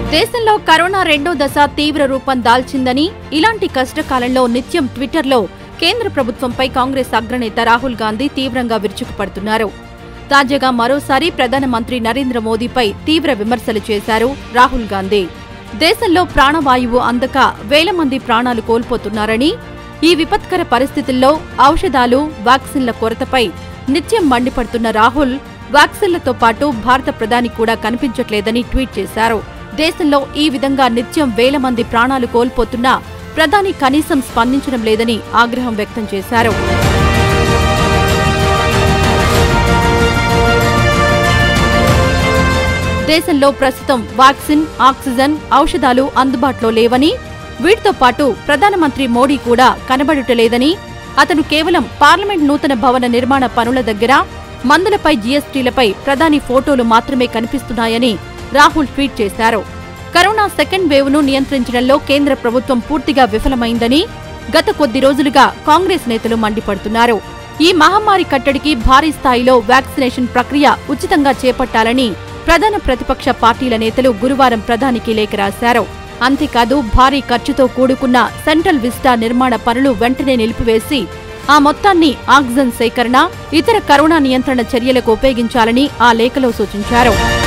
దేశంలో కరోనా రెండో దశ తీవ్ర రూపం దాల్చిందని ఇలాంటి కష్టకాలంలో నిత్యం ట్విట్టర్లో కేంద్ర ప్రభుత్వంపై కాంగ్రెస్ అగ్రనేత రాహుల్ గాంధీ తీవ్రంగా విరుచుకుపడుతున్నారు తాజాగా మరోసారి ప్రధానమంత్రి నరేంద్ర మోదీపై తీవ్ర విమర్శలు చేశారు రాహుల్ గాంధీ దేశంలో ప్రాణవాయువు అందక వేల మంది ప్రాణాలు కోల్పోతున్నారని ఈ విపత్కర పరిస్థితుల్లో ఔషధాలు వ్యాక్సిన్ల కొరతపై నిత్యం మండిపడుతున్న రాహుల్ వ్యాక్సిన్లతో పాటు భారత ప్రధాని కూడా కనిపించట్లేదని ట్వీట్ చేశారు దేశంలో ఈ విధంగా నిత్యం వేల మంది ప్రాణాలు కోల్పోతున్నా ప్రధాని కనీసం స్పందించడం లేదని ఆగ్రహం వ్యక్తం చేశారు దేశంలో ప్రస్తుతం వ్యాక్సిన్ ఆక్సిజన్ ఔషధాలు అందుబాటులో లేవని వీటితో పాటు ప్రధానమంత్రి మోడీ కూడా కనబడుటలేదని అతను కేవలం పార్లమెంట్ నూతన భవన నిర్మాణ పనుల దగ్గర మందులపై జీఎస్టీలపై ప్రధాని ఫోటోలు మాత్రమే కనిపిస్తున్నాయని రాహుల్ ట్వీట్ చేశారు కరోనా సెకండ్ వేవ్ ను నియంత్రించడంలో కేంద్ర ప్రభుత్వం పూర్తిగా విఫలమైందని గత కొద్ది రోజులుగా కాంగ్రెస్ నేతలు మండిపడుతున్నారు ఈ మహమ్మారి కట్టడికి భారీ స్థాయిలో వ్యాక్సినేషన్ ప్రక్రియ ఉచితంగా చేపట్టాలని ప్రధాన ప్రతిపక్ష పార్టీల నేతలు గురువారం ప్రధానికి లేఖ రాశారు అంతేకాదు భారీ ఖర్చుతో కూడుకున్న సెంట్రల్ విస్టా నిర్మాణ పనులు వెంటనే నిలిపివేసి ఆ మొత్తాన్ని ఆక్సిజన్ సేకరణ ఇతర కరోనా నియంత్రణ చర్యలకు ఉపయోగించాలని ఆ లేఖలో సూచించారు